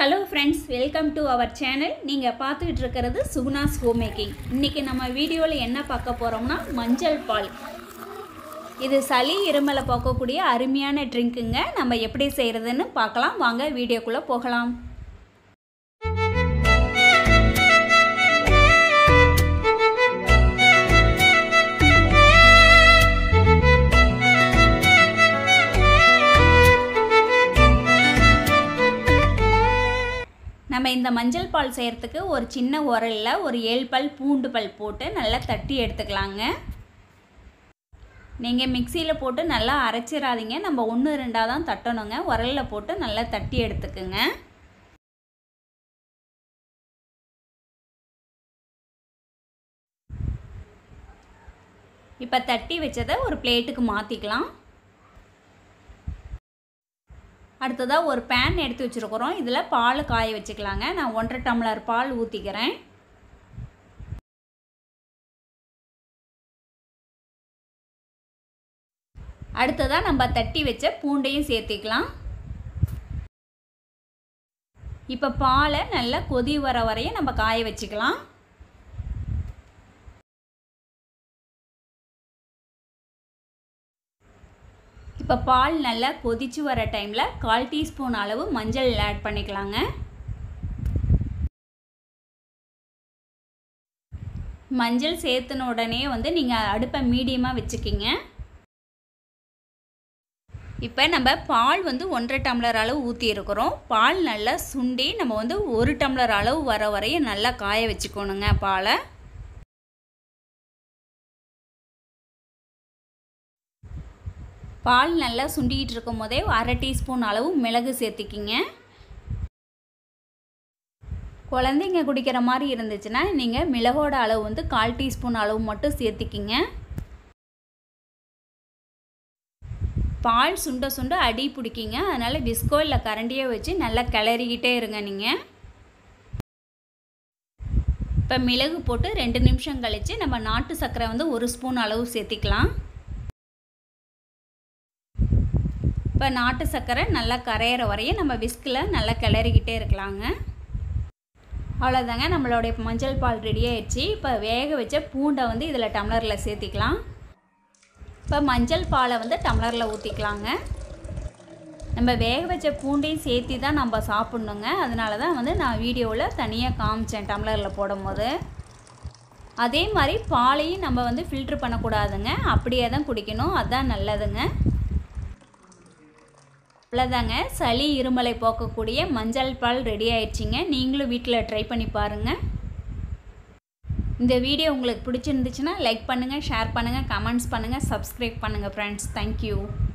hello friends welcome to our channel நீங்கள் பார்த்துக்கிட்டு இருக்கிறது சுகுணாஸ் ஹோம் மேக்கிங் இன்றைக்கி நம்ம வீடியோவில் என்ன பார்க்க போகிறோம்னா மஞ்சள் பால் இது சளி இருமலை போக்கக்கூடிய அருமையான ட்ரிங்க்குங்க நம்ம எப்படி செய்கிறதுன்னு பார்க்கலாம் வாங்க வீடியோக்குள்ளே போகலாம் நம்ம இந்த மஞ்சள் பால் செய்கிறதுக்கு ஒரு சின்ன உரலில் ஒரு ஏழு பல் பூண்டு பல் போட்டு நல்லா தட்டி எடுத்துக்கலாங்க நீங்கள் மிக்சியில் போட்டு நல்லா அரைச்சிடாதீங்க நம்ம ஒன்று ரெண்டாக தான் தட்டணுங்க உரலில் போட்டு நல்லா தட்டி எடுத்துக்குங்க இப்போ தட்டி வச்சதை ஒரு பிளேட்டுக்கு மாற்றிக்கலாம் அடுத்ததாக ஒரு பேன் எடுத்து வச்சுருக்குறோம் இதில் பால் காய வச்சுக்கலாங்க நான் ஒன்றரை டம்ளர் பால் ஊற்றிக்கிறேன் அடுத்ததாக நம்ம தட்டி வச்ச பூண்டையும் சேர்த்திக்கலாம் இப்போ பாலை நல்லா கொதி வர வரையும் நம்ம காய வச்சுக்கலாம் இப்போ பால் நல்லா கொதிச்சு வர டைமில் கால் டீஸ்பூன் அளவு மஞ்சள் ஆட் பண்ணிக்கலாங்க மஞ்சள் சேர்த்துன உடனே வந்து நீங்கள் அடுப்பை மீடியமாக வச்சுக்கிங்க இப்போ நம்ம பால் வந்து ஒன்றரை டம்ளர் அளவு ஊற்றி இருக்கிறோம் பால் நல்லா சுண்டி நம்ம வந்து ஒரு டம்ளர் அளவு வர வரையும் நல்லா காய வச்சுக்கணுங்க பாலை பால் நல்லா சுண்டிக்கிட்டு இருக்கும் போதே அரை டீஸ்பூன் அளவு மிளகு சேர்த்திக்கிங்க குழந்தைங்க குடிக்கிற மாதிரி இருந்துச்சுன்னா நீங்கள் மிளகோட அளவு வந்து கால் டீஸ்பூன் அளவு மட்டும் சேர்த்திக்கிங்க பால் சுண்ட சுண்ட அடி பிடிக்கிங்க அதனால் விஸ்கோ இல்லை கரண்டியை வச்சு நல்லா கிளறிக்கிட்டே இருங்க நீங்கள் இப்போ மிளகு போட்டு ரெண்டு நிமிஷம் கழித்து நம்ம நாட்டு சர்க்கரை வந்து ஒரு ஸ்பூன் அளவு சேர்த்திக்கலாம் இப்போ நாட்டு சர்க்கரை நல்லா கரையிற வரையும் நம்ம விஸ்கில் நல்லா கிளறிக்கிட்டே இருக்கலாங்க அவ்வளோதாங்க நம்மளுடைய மஞ்சள் பால் ரெடி ஆயிடுச்சு இப்போ வேக வச்ச பூண்டை வந்து இதில் டம்ளரில் சேர்த்திக்கலாம் இப்போ மஞ்சள் பாலை வந்து டம்ளரில் ஊற்றிக்கலாங்க நம்ம வேக வச்ச பூண்டையும் சேர்த்தி தான் நம்ம சாப்பிட்ணுங்க அதனால தான் வந்து நான் வீடியோவில் தனியாக காமிச்சேன் டம்ளரில் போடும்போது அதே மாதிரி பாலையும் நம்ம வந்து ஃபில்ட்ரு பண்ணக்கூடாதுங்க அப்படியே தான் குடிக்கணும் அதுதான் நல்லதுங்க அவ்வளோதாங்க சளி இருமலை போக்கக்கூடிய மஞ்சள் பால் ரெடி ஆயிடுச்சிங்க நீங்களும் வீட்டில் ட்ரை பண்ணி பாருங்கள் இந்த வீடியோ உங்களுக்கு பிடிச்சிருந்துச்சுன்னா லைக் பண்ணுங்கள் ஷேர் பண்ணுங்கள் கமெண்ட்ஸ் பண்ணுங்கள் சப்ஸ்கிரைப் பண்ணுங்கள் ஃப்ரெண்ட்ஸ் தேங்க்யூ